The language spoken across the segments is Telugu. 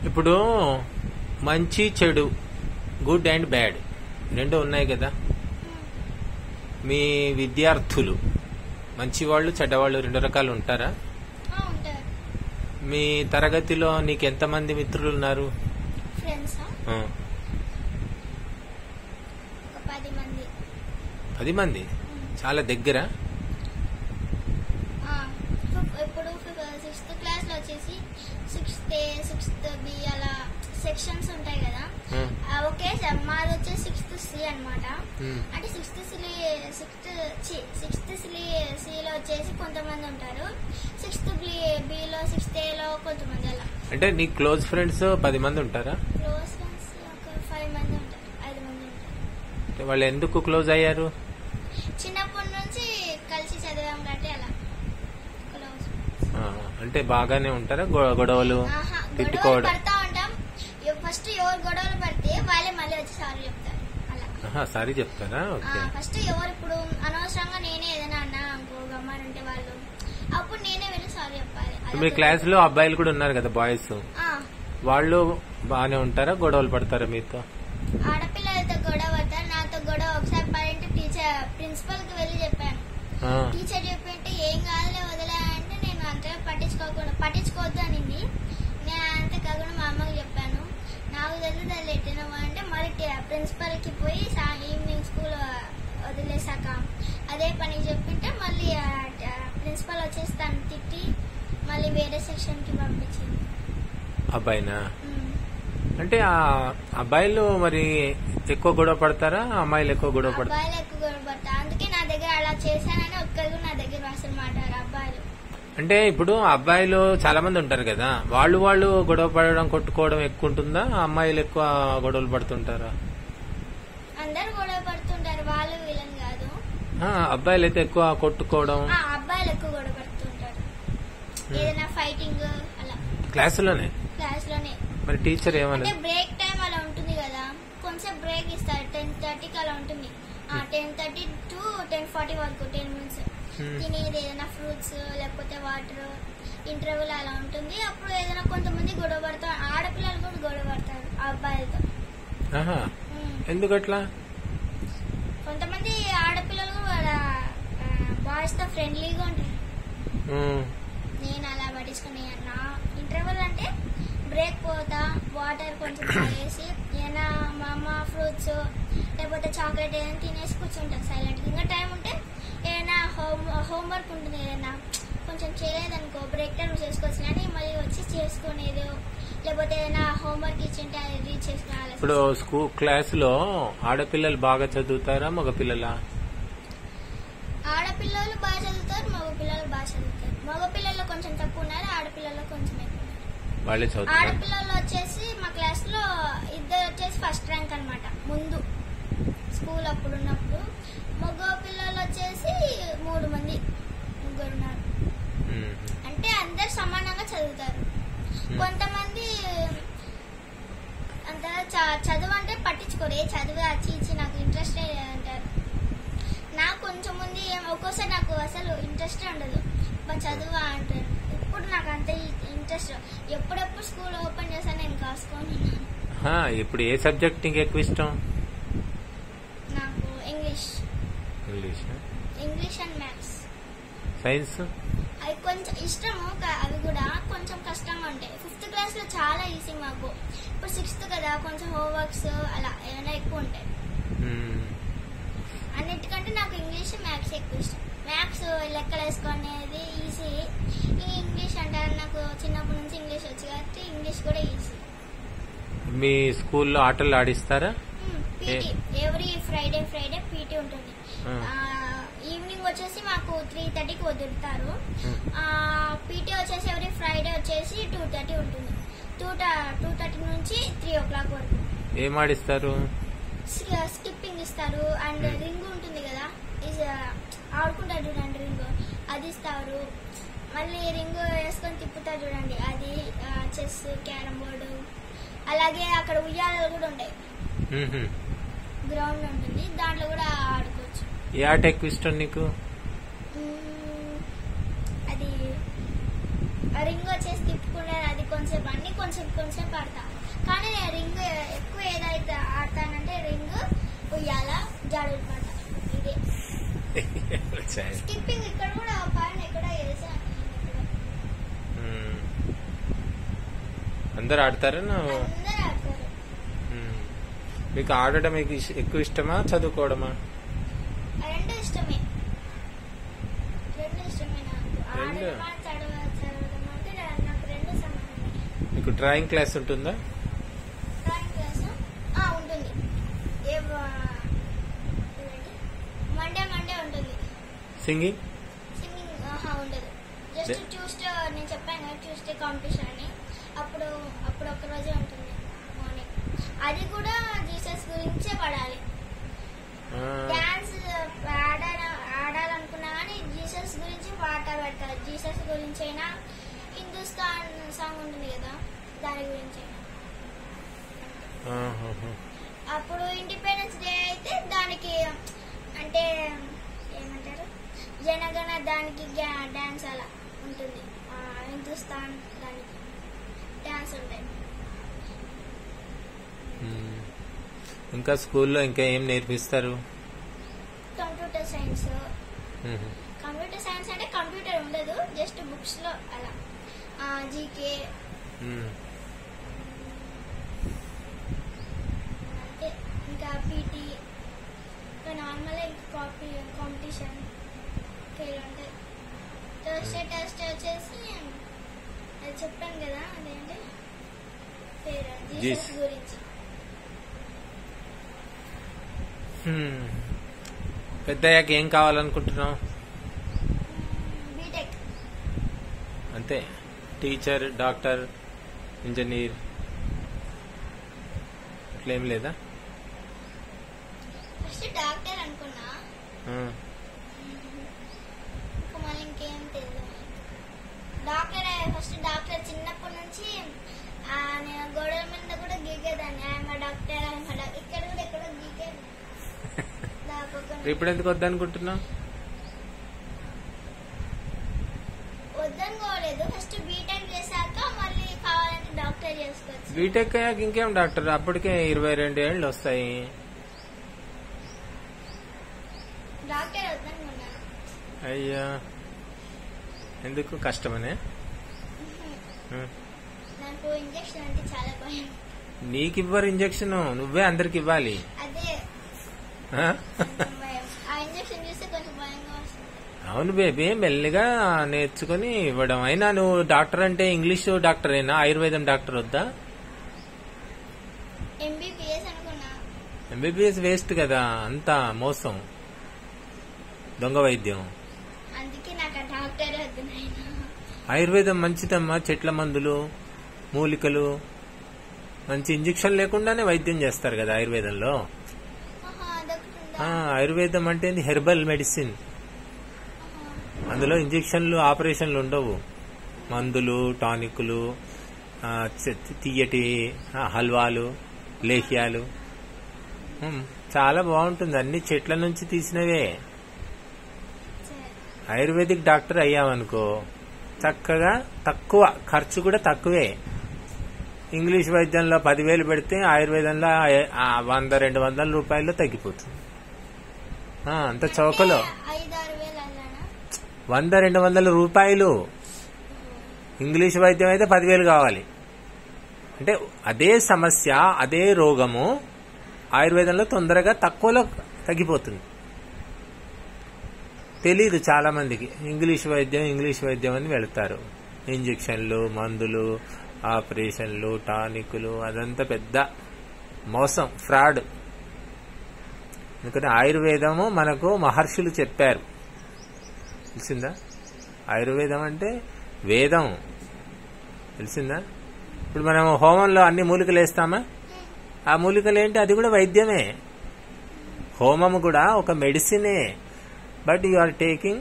ఇప్పుడు మంచి చెడు గుడ్ అండ్ బ్యాడ్ రెండు ఉన్నాయి కదా మీ విద్యార్థులు మంచి వాళ్ళు చెడ్డవాళ్ళు రెండు రకాలు ఉంటారా ఆ, ఉంటారు మీ తరగతిలో నీకు ఎంతమంది మిత్రులు ఉన్నారు ఫ్రెండ్స్ ఆ, ఒక పది మంది పది మంది చాలా దగ్గర ఆ, ఫిఫ్- ఇప్పుడు సిక్స్త్ క్లాస్ లో వచ్చేసి సిక్స్త్ ఏ సిక్స్త్ బి అలా సెక్షన్స్ ఉంటాయి కదా ఆ, ఆ, ఓకే సార్ మాది వచ్చేసి సిక్స్త్ సి అన్నమాట ఉమ్, అంటే సిక్స్త్ సిలి సిక్స్త్ సిక్స్త్ సిలి సిలో వచ్చేసి కొంతమంది ఉంటారు సిక్స్త్ బి బిలో సిక్స్త్ ఏలో కొంతమంది అలా అంటే నీ క్లోజ్ ఫ్రెండ్స్ పది మంది ఉంటారా క్లోజ్ ఫ్రెండ్స్ ఒక ఫైవ్ మంది ఉంటారు ఐదు మంది ఉంటారు అంటే వాళ్ళు ఎందుకు క్లోజ్ అయ్యారు చిన్నప్పటి నుంచి కలిసి చదివాం కాబట్టి అలా క్లోజ్ ఆ, అంటే బాగానే ఉంటారా గొ- గొడవలు ఆహా, గొడవలు తిట్టుకోవడం పడతా ఉంటాం ఫస్ట్ ఎవరు గొడవలు పడితే వాళ్ళే మళ్ళీ వచ్చి సారీ చెప్తారు అలా ఆహా, సారీ చెప్తారా ఓకే ఫస్ట్ ఎవరు ఇప్పుడు అనవసరంగా నేనే ఏదైనా అన్నా అనుకో గమ్మానంటే వాళ్ళు అప్పుడు నేనే వెళ్ళి సారీ చెప్పాలి మీ అదొక- క్లాస్ లో అబ్బాయిలు కూడా ఉన్నారు కదా బాయ్స్ ఆ, వాళ్ళు బాగానే ఉంటారా గొడవలు పడతారా మీతో ఆడపిల్లలతో గొడవ పడతారు నాతో గొడవ ఒకసారి పడింటే టీచర్ ప్రిన్సిపల్ కి వెళ్ళి చెప్పాను ఆ, టీచర్ చెప్పింటే ఏం కాదులే వదిలే అంటే నేను అంతగా పట్టించుకోకుండా పట్టించుకోవద్దు అనింది నేను అంతే కాకుండా మా అమ్మకి చెప్పాను నాకు తెలియదు అది ఎట్టినవా అంటే మరి ప్రిన్సిపల్ కి పోయి సా- ఈవినింగ్ స్కూల్ వదిలేసాక అదే పని చెప్పింటే మళ్ళీ ప్రిన్సిపల్ వచ్చేసి తను తిట్టి మళ్ళీ వేరే సెక్షన్ కి పంపించింది అబ్బాయినా ఉమ్. అంటే ఆ అబ్బాయిలు మరి ఎక్కువ గొడవ పడతారా అమ్మాయిలు ఎక్కువ గొడవ పడతారా అబ్బాయిలు ఎక్కువ గొడవ పడతారు అందుకే నా దగ్గర అలా చేశానని ఒక్కరు కూడా నా దగ్గర అసలు మాట్లాడారు అబ్బాయిలు అంటే ఇప్పుడు అబ్బాయిలు చాలా మంది ఉంటారు కదా వాళ్ళు వాళ్ళు గొడవ పడడం కొట్టుకోవడం ఎక్కువ ఉంటుందా అమ్మాయిలు ఎక్కువ గొడవలు పడుతుంటారా అందరు గొడవ పడుతుంటారు వాళ్ళు వీళ్ళని కాదు ఆ, అబ్బాయిలు అయితే ఎక్కువ కొట్టుకోవడం ఆ అబ్బాయిలు ఎక్కువ గొడవ పడుతుంటారు ఏదైనా ఫైటింగ్ అలా క్లాసులోనే క్లాస్ లోనే మరి టీచర్ అంటే ఏమన్నది బ్రేక్ టైం అలా ఉంటుంది కదా కొంచెం బ్రేక్ ఇస్తారు టెన్ థర్టీకి అలా ఉంటుంది ten thirty to ten forty వరకు టెన్ మినిట్స్ Hmm. తినేది ఏదైనా ఫ్రూట్స్ లేకపోతే వాటర్ ఇంటర్వ్యూల్ అలా ఉంటుంది అప్పుడు ఏదైనా కొంతమంది గొడవ పడతారు ఆడపిల్లలు కూడా గొడవ పడతారు ఆ అబ్బాయిలతో ఆహా Hmm. ఎందుకట్లా కొంతమంది ఆడపిల్లలు కూడా బాయ్స్ తో ఫ్రెండ్లీగా ఉంటారు ఉమ్, నేను అలా పట్టించుకుని నా ఇంటర్వెల్ అంటే బ్రేక్ పోతా వాటర్ కొంచెం తాగేసి ఏదైనా మా అమ్మ ఫ్రూట్స్ లేకపోతే చాక్లెట్ ఏదైనా తినేసి కూర్చుంటాను సైలెంట్ ఇంకా టైం ఉంటే ఏదైనా హోమ్ హోంవర్క్ ఉంటుంది ఏదైనా కొంచెం చేయలేదనుకో బ్రేక్ టైం చేసుకోవచ్చు కానీ మళ్ళీ వచ్చి చేసుకునేది లేకపోతే ఏదైనా హోంవర్క్ ఇచ్చింటే అది రీడ్ చేసుకుని ఇప్పుడు స్కూల్ క్లాస్ లో ఆడపిల్లలు బాగా చదువుతారా మగ పిల్లలా ఆడపిల్లలు బాగా చదువుతారు మగ పిల్లలు బాగా చదువుతారు మగ పిల్లలు కొంచెం తక్కువ ఉన్నారు ఆడపిల్లలు కొంచెం ఎక్కువ ఉన్నారు. వాళ్ళే చదువుతారా ఆడపిల్లలు వచ్చేసి మా క్లాస్ లో ఇద్దరు వచ్చేసి ఫస్ట్ ర్యాంక్ అన్నమాట ముందు స్కూల్ అప్పుడు ఉన్నప్పుడు మగ పిల్లలు వచ్చేసి మూడు మంది ముగ్గురు ఉన్నారు ఉమ్, అంటే అందరు సమానంగా చదువుతారు కొంతమంది అంత చ- చదువు అంటే పట్టించుకోరు ఏ చదువు అచ్చి ఇచ్చి నాకు ఇంట్రెస్ట్ అంటారు నాకు కొంచెం ముందు ఏం ఒక్కోసారి నాకు అసలు ఇంట్రెస్ట్ ఉండదు మా చదువు అంటారు ఇప్పుడు నాకు అంత ఇంట్రెస్ట్ ఎప్పుడెప్పుడు స్కూల్ ఓపెన్ చేశాను నేను కాసుకొని ఆ, ఇప్పుడు ఏ సబ్జెక్ట్ నీకు ఎక్కువ ఇష్టం నాకు English English English and maths science అవి కొంచెం ఇష్టము క- అవి కూడా కొంచెం కష్టంగా ఉంటాయి ఫిఫ్త్ క్లాస్ లో చాలా ఈజీ మాకు ఇప్పుడు సిక్స్త్ కదా కొంచెం హోంవర్క్స్ అలా ఏమైనా ఎక్కువ ఉంటాయి ఉమ్, అన్నిటికంటే నాకు ఇంగ్లీష్ మ్యాథ్స్ ఎక్కువ ఇష్టం మ్యాథ్స్ లెక్కలు వేసుకునేది ఈజీ ఈ ఇంగ్లీష్ అంటే నాకు చిన్నప్పటి నుంచి ఇంగ్లీష్ వచ్చు కాబట్టి ఇంగ్లీష్ కూడా ఈజీ మీ స్కూల్లో ఆటలు ఆడిస్తారా PT every Friday Friday PT ఉంటుంది Hmm. ఆ, ఈవినింగ్ వచ్చేసి మాకు త్రీ థర్టీకి వదులుతారు Hmm. పీటీ వచ్చేసి ఎవ్రీ ఫ్రైడే వచ్చేసి టూ థర్టీ ఉంటుంది టూ టూ థర్టీ నుంచి త్రీ ఓ క్లాక్ వరకు ఏం ఆడిస్తారు స్కిప్పింగ్ ఇస్తారు అండ్ Hmm. రింగ్ ఉంటుంది కదా ఇది ఆడుకుంటారు చూడండి రింగ్ అది ఇస్తారు మళ్ళీ రింగ్ వేసుకొని తిప్పుతారు చూడండి అది చెస్ క్యారమ్ బోర్డు అలాగే అక్కడ ఉయ్యాలలు కూడా ఉంటాయి ఉహుం. గ్రౌండ్ ఉంటుంది దాంట్లో కూడా ఆడుకోవచ్చు ఏ ఆట ఎక్కువ ఇష్టం నీకు మ్మ్, అది రింగ్ వచ్చేసి తిప్పుకునే అది కొంచెం అన్ని కొంచెం కొంచెం ఆడతా కానీ నేను రింగ్ ఎక్కువ ఏదైతే ఆడతానంటే రింగ్ ఉయ్యాల జాడు పడతా ఇదే స్కిప్పింగ్ ఇక్కడ కూడా పైన ఎక్కడ వేసాను మ్మ్. అందరు ఆడతారా నా- అందరూ ఆడతారు మ్మ్. మీకు ఆడటం మీకు ఇష్- ఎక్కువ ఇష్టమా చదువుకోవడమా రెండు ఇష్టమే రెండు ఇష్టమే నాకు రెండు? ఆడడం చదవ చదవడం అంటే నాకు రెండు సమానమే మీకు డ్రాయింగ్ క్లాస్ ఉంటుందా డ్రాయింగ్ క్లాస్ ఆ, ఉంటుంది ఏ మండే మండే ఉంటుంది సింగింగ్ సింగింగ్ ఆహా ఉండదు జస్ట్ దే- ట్యూస్డే నేను చెప్పాను కదా ట్యూస్డే కాంపిటీషన్ అని అప్పుడు అప్పుడు ఒక రోజే ఉంటుంది మార్నింగ్ అది కూడా జీసస్ గురించే పడాలి ఆ, డాన్స్ ఆడాల ఆడాలనుకున్నా కానీ జీసస్ గురించి పాట పెడతారు జీసస్ గురించి అయినా హిందుస్థాన్ సాంగ్ ఉంటుంది కదా దాని గురించి అయినా ఆహాహా. అప్పుడు ఇండిపెండెన్స్ డే అయితే దానికి అంటే ఏమంటారు జనగణ దానికి డాన్స్ అలా ఉంటుంది ఆ, హిందుస్థాన్ దానికి డాన్స్ ఉంటాయి మ్మ్. ఇంకా స్కూల్లో ఇంకా ఏం నేర్పిస్తారు కంప్యూటర్ సైన్స్ మ్మ్. కంప్యూటర్ సైన్స్ అంటే కంప్యూటర్ ఉండదు జస్ట్ బుక్స్ లో అలా జీకే మ్మ్. అంటే ఇంకా పీటీ ఇంకా నార్మల్ కాపీ కాంపిటీషన్ ఇలా ఉంటాయి థర్స్డే టెస్ట్ వచ్చేసి అది చెప్పాను కదా అదేంటి పేరు జీసస్ జీస్. గురించి మ్మ్. పెద్దయ్యాక ఏం కావాలనుకుంటున్నావు బీటెక్ అంతే టీచర్ డాక్టర్ ఇంజనీర్ అట్లేం లేదా ఫస్ట్ డాక్టర్ అనుకున్నా ఆ. ఇంకా మళ్ళీ ఇంకేం తెలియదు డాక్టర్ ఫస్ట్ డాక్టర్ చిన్నప్పటి నుంచి ఆ, నేను గోడల మీద కూడా గీకేదాన్ని ఆయన డాక్టర్ ఆయన డాక్టర్ ఇక్కడ కూడా ఎక్కడో గీకేది దాకా ఇప్పుడు ఎందుకు వద్దనుకుంటున్నావు వద్దనుకోలేదు ఫస్ట్ బీటెక్ చేశాక మళ్ళీ కావాలంటే డాక్టర్ చేసుకోవచ్చు బీటెక్ అయ్యాక ఇంకేం డాక్టర్ అప్పటికే ఇరవై రెండు ఏళ్ళు వస్తాయి డాక్టర్ వద్దనుకున్నా అయ్యా ఎందుకు కష్టమనే ఆ. నాకు ఇంజక్షన్ అంటే చాలా భయం నీకు ఇవ్వరు ఇంజక్షన్ నువ్వే అందరికి ఇవ్వాలి అదే ఆ? కొంచెం భయం ఆ ఇంజక్షన్ చూస్తే కొంచెం భయంగా వస్తుంది అవును బేబీ మెల్లిగా నేర్చుకుని ఇవ్వడం అయినా నువ్వు డాక్టర్ అంటే ఇంగ్లీష్ డాక్టర్ అయినా ఆయుర్వేదం డాక్టర్ వద్దా ఎంబీబీఎస్ అనుకున్నా ఎంబీబీఎస్ వేస్ట్ కదా అంతా మోసం దొంగ వైద్యం అందుకే నాకు ఆ డాక్టర్ వద్దు నాయనా ఆయుర్వేదం మంచిదమ్మా చెట్ల మందులు మూలికలు మంచి ఇంజెక్షన్ లేకుండానే వైద్యం చేస్తారు కదా ఆయుర్వేదంలో ఆహా, అదొకటి ఉందా ఆ, ఆయుర్వేదం అంటే హెర్బల్ మెడిసిన్ ఆహా. అందులో ఇంజెక్షన్లు ఆపరేషన్లు ఉండవు మందులు టానిక్లు ఆ, చె- తీయటి ఆ, హల్వాలు లేహ్యాలు ఉమ్, చాలా బాగుంటుంది అన్ని చెట్ల నుంచి తీసినవే సరే. ఆయుర్వేదిక్ డాక్టర్ అయ్యామనుకో చక్కగా తక్కువ ఖర్చు కూడా తక్కువే ఇంగ్లీష్ వైద్యంలో పదివేలు పెడితే ఆయుర్వేదంలో ఆ- ఆ వంద రెండు వందల రూపాయల్లో తగ్గిపోతుంది ఆ, అంత చౌకలో అంటే ఐదారు వేలు అన్నానా వంద రెండు వందల రూపాయలు ఇంగ్లీష్ వైద్యం అయితే పదివేలు కావాలి అంటే అదే సమస్య అదే రోగము ఆయుర్వేదంలో తొందరగా తక్కువలో తగ్గిపోతుంది తెలీదు చాలా మందికి ఇంగ్లీష్ వైద్యం ఇంగ్లీష్ వైద్యం అని వెళ్తారు ఇంజెక్షన్లు మందులు ఆపరేషన్లు టానికులు అదంతా పెద్ద మోసం ఫ్రాడ్ ఎందుకంటే ఆయుర్వేదము మనకు మహర్షులు చెప్పారు తెలిసిందా ఆయుర్వేదం అంటే వేదం తెలిసిందా ఇప్పుడు మనం హోమంలో అన్ని మూలికలు వేస్తామా ఆ మూలికలు ఏంటి అది కూడా వైద్యమే హోమము కూడా ఒక మెడిసినే but you are taking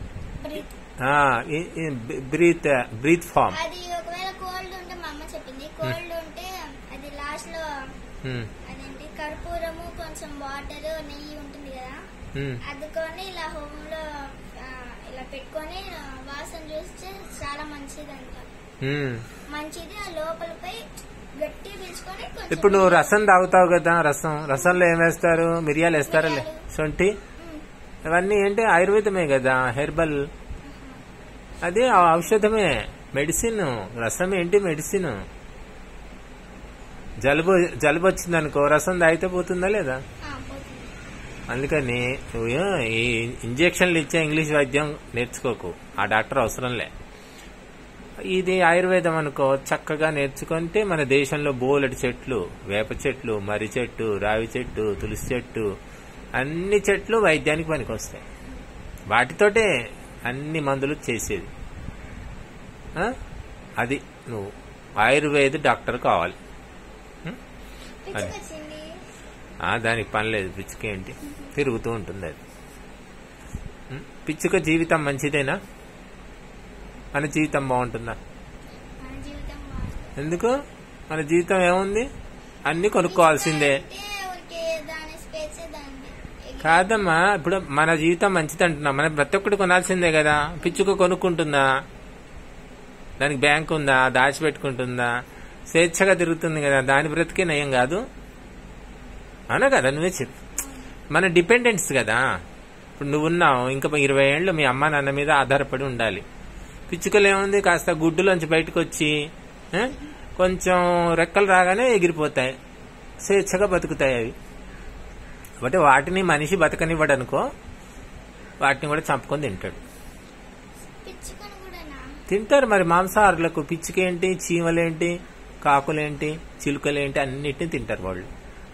breath breath breath form అది ఒకవేళ కోల్డ్ ఉంటే మా అమ్మ చెప్పింది కోల్డ్ ఉంటే అది లాస్ట్ లో అదేంటి కర్పూరము కొంచెం వాటర్ నెయ్యి ఉంటుంది కదా అద్దుకొని ఇలా హోమంలో ఆ, ఇలా పెట్టుకొని ఆ, వాసన చూస్తే చాలా మంచిదంట ఉమ్. మంచిది ఆ లోపలిపై గట్టి పీల్చుకొని కొంచెం ఇప్పుడు నువ్వు రసం తాగుతావు కదా రసం రసంలో ఏం వేస్తారు మిరియాలు వేస్తారా లే? మిరియాలు. శొంఠి ఉమ్. అవన్నీ ఏంటి ఆయుర్వేదమే కదా హెర్బల్ అది ఆ ఔషధమే మెడిసిన్ రసం ఏంటి మెడిసిన్ జలుబు జలుబు వచ్చిందనుకో రసం తాగితే పోతుందా లేదా ఆ, పోతుంది. అందుకని నువ్వు ఈ ఇంజెక్షన్లు ఇచ్చే ఇంగ్లీష్ వైద్యం నేర్చుకోకు ఆ డాక్టర్ అవసరంలే ఇది ఆయుర్వేదం అనుకో చక్కగా నేర్చుకుంటే మన దేశంలో బోలెడు చెట్లు వేప చెట్లు మర్రి చెట్టు రావి చెట్టు తులసి చెట్టు అన్ని చెట్లు వైద్యానికి పనికొస్తాయి వాటితోటే అన్ని మందులు చేసేది ఆ? అది నువ్వు ఆయుర్వేద డాక్టర్ కావాలి పిచ్చుకొచ్చింది ఆ దానికి పని లేదు పిచ్చుక ఏంటి తిరుగుతూ ఉంటుంది అది ఉం? పిచ్చుక జీవితం మంచిదేనా మన జీవితం బాగుంటుందా మన జీవితం బాగుంది. ఎందుకు మన జీవితం ఏముంది అన్ని కొనుక్కోవాల్సిందే అంటే ఊరికే దాని స్పేస్ దాని కాదమ్మా ఇప్పుడు మన జీవితం మంచిది అంటున్నా మనం ప్రతి ఒక్కటి కొనాల్సిందే కదా పిచ్చుక కొనుక్కుంటుందా దానికి బ్యాంక్ ఉందా దాచిపెట్టుకుంటుందా స్వేచ్ఛగా తిరుగుతుంది కదా దాని బ్రతికే నయం కాదు అవునా కదా నువ్వే చెప్పు మన డిపెండెంట్స్ కదా ఇప్పుడు నువ్వు ఉన్నావు ఇంకా ఇరవై ఏళ్ళు మీ అమ్మ నాన్న మీద ఆధారపడి ఉండాలి పిచ్చుకలు ఏముంది కాస్త గుడ్డులోంచి బయటకు వచ్చి ఆ, కొంచెం రెక్కలు రాగానే ఎగిరిపోతాయి స్వేచ్ఛగా బతుకుతాయి అవి కాబట్టి వాటిని మనిషి బతకనివ్వడు అనుకో వాటిని కూడా చంపుకొని తింటాడు పిచ్చుకను కూడానా తింటారు మరి మాంసాహారులకు పిచ్చికేంటి చీమలేంటి కాకులేంటి చిలుకలేంటి అన్నిటిని తింటారు వాళ్ళు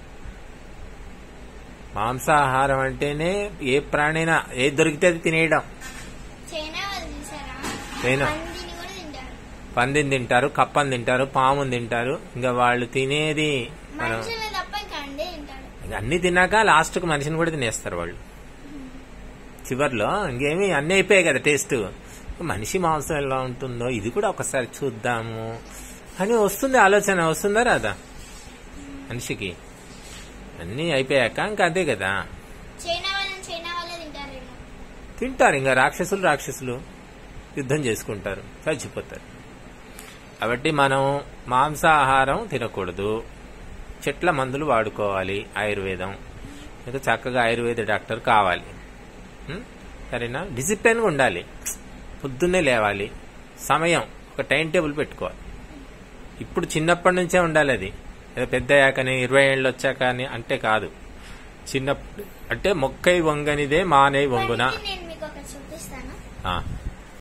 మాంసాహారం అంటేనే ఏ ప్రాణైనా ఏది దొరికితే అది తినేయడం చైనా వాళ్ళు చూసారా చైనా. పందిని కూడా తింటారు పందిని తింటారు కప్పని తింటారు పాముని తింటారు ఇంకా వాళ్ళు తినేది మనం మనుషులు తప్ప ఇంకా అందే తింటాడు ఇంక అన్ని తిన్నాక లాస్ట్ కు మనిషిని కూడా తినేస్తారు వాళ్ళు చివర్లో ఇంకేమి అన్ని అయిపోయాయి కదా టేస్ట్ మనిషి మాంసం ఎలా ఉంటుందో ఇది కూడా ఒకసారి చూద్దాము అని వస్తుంది ఆలోచన వస్తుందా రాదా మనిషికి అన్ని అయిపోయాక ఇంకా అదే కదా చైనా వాళ్ళని చైనా వాళ్ళే తింటారేమో తింటారు ఇంకా రాక్షసులు రాక్షసులు యుద్ధం చేసుకుంటారు చచ్చిపోతారు కాబట్టి మనం మాంసాహారం తినకూడదు చెట్ల మందులు వాడుకోవాలి ఆయుర్వేదం ఇంకా చక్కగా ఆయుర్వేద డాక్టర్ కావాలి ఉం? సరేనా డిసిప్లిన్గా ఉండాలి పొద్దున్నే లేవాలి సమయం ఒక టైం టేబుల్ పెట్టుకోవాలి ఇప్పుడు చిన్నప్పటి నుంచే ఉండాలి అది ఏదో పెద్ద అయ్యాకని ఇరవై ఏళ్ళు వచ్చాక అని అంటే కాదు చిన్న అంటే మొక్కై వంగనిదే మానే వంగున వాటికి నేను మీకు ఒకటి చూపిస్తాను ఆ,